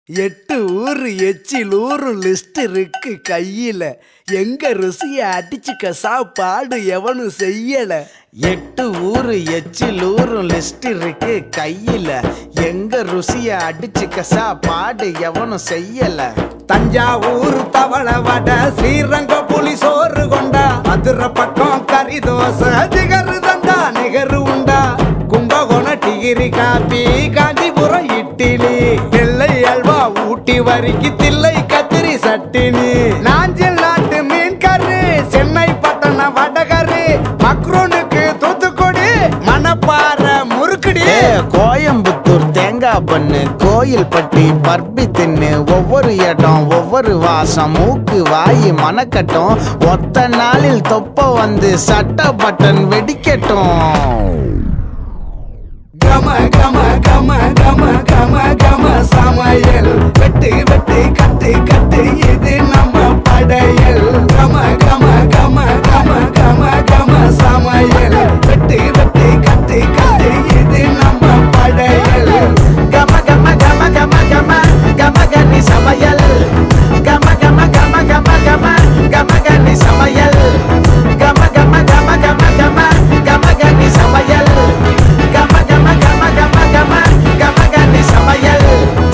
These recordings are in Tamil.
எட்டு ஊரு எச்சில் ஊரும் லிஸ்ட் இருக்கு கையில எங்க ருசிய அடிச்சுக்க சாப்பாடு எவனும் செய்யல எட்டு ஊரு எச்சில் ஊரும் லிஸ்ட் இருக்கு கையில எங்க ருசிய அடிச்சுக்க சாப்பாடு எவனும் செய்யல தஞ்சாவூர் தவள வடை ஸ்ரீரங்க புலி சோறு கொண்டா மதுரை பக்கம் கறி தோசை திகரு தண்டா நிகரு உண்டா கும்பகோணம் டிகிரி காப்பி காஞ்சிபுரம் இட்லி நெல்லை அல்வா ஊட்டி வரிக்கு தில்லை கத்திரி சட்டினி நாஞ்சில் நாட்டு மீன் கறி சென்னை பட்டணம் வடகரு மக்ரூனுக்கு தூத்துக்குடி மணப்பாறை முறுக்குடி ஏ கோயம்புத்தூர் தேங்காய் பண்ணு கோயில் பட்டி பர்பி தின்னு ஒவ்வொரு இடம் ஒவ்வொரு வாசம் மூக்கு வாய் மணக்கட்டும் ஒத்த நாளில் தொப்ப வந்து சட்ட பட்டன் வெடிக்கட்டும் கம கம கம கம கம கம சமையல் வெட்டு வெட்டு கட்டு கட்டு இது நம்ம படையல் கம கம கம கம கம கம சமையல் வெட்டு வெட்டு கட்டு கட்டு இது நம்ம படையல் கம கம கம கம கம கம கனி சமையல் கம கம கம கம கம கம கனி சமையல் கம கம கம கம கம கம கனி சமையல் கம கம கம கம கம கம கனி சமையல்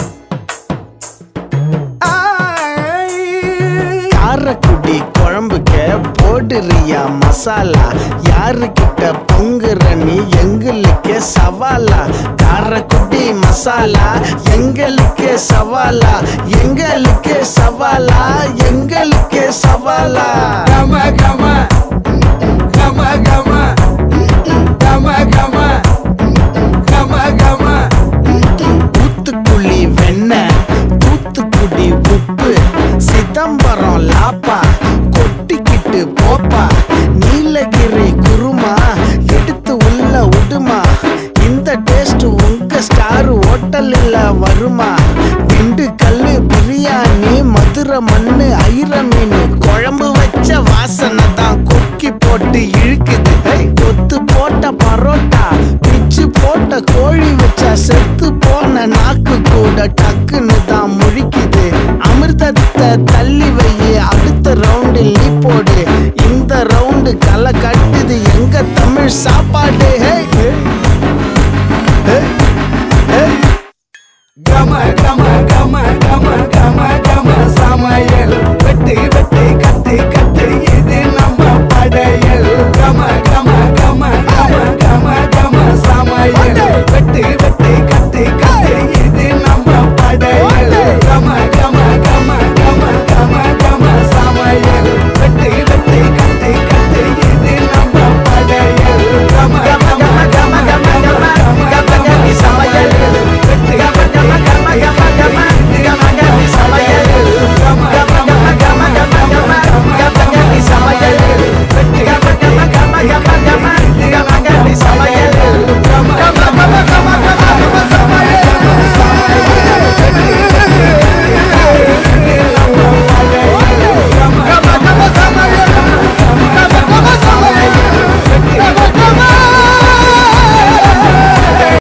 காரக்குடி குழம்புக்க போடுறியா மசாலா யாருக்கிட்ட பொங்குற நீ எங்களுக்கு சவாலா காரக்குடி மசாலா எங்களுக்கு சவாலா எங்களுக்கு சவாலா எங்களுக்கு சவாலா கம கம கம கம கம கம கம கம தூத்துக்குழி வெண்ணெய் தூத்துக்குடி உப்பு சிதம்பரம் லாப்பா கொட்டிக்கிட்டு போப்பா நீலகிரி குருமா எடுத்து உள்ள விடுமா இந்த டேஸ்ட் உங்க ஸ்டார் ஹோட்டலில் வருமா திண்டுக்கல்லு பிரியாணி மதுரை மண்ணு ஐர மீன் குழம்பு வச்ச வாசனை தான் கொக்கி போட்டு இழுக்குது ஏய், கொத்து போட்ட பரோட்டா பிச்சு போட்ட கோழி வச்சா செத்து போன நாக்கு கூட டக்குன்னு தான் முழிக்குது அமிர்தத்தை தள்ளி வை அடுத்த ரவுண்டில் நீ போடு இந்த ரவுண்டு களை கட்டுது எங்க தமிழ் சாப்பாடு ஹே, ஹே, ஹே.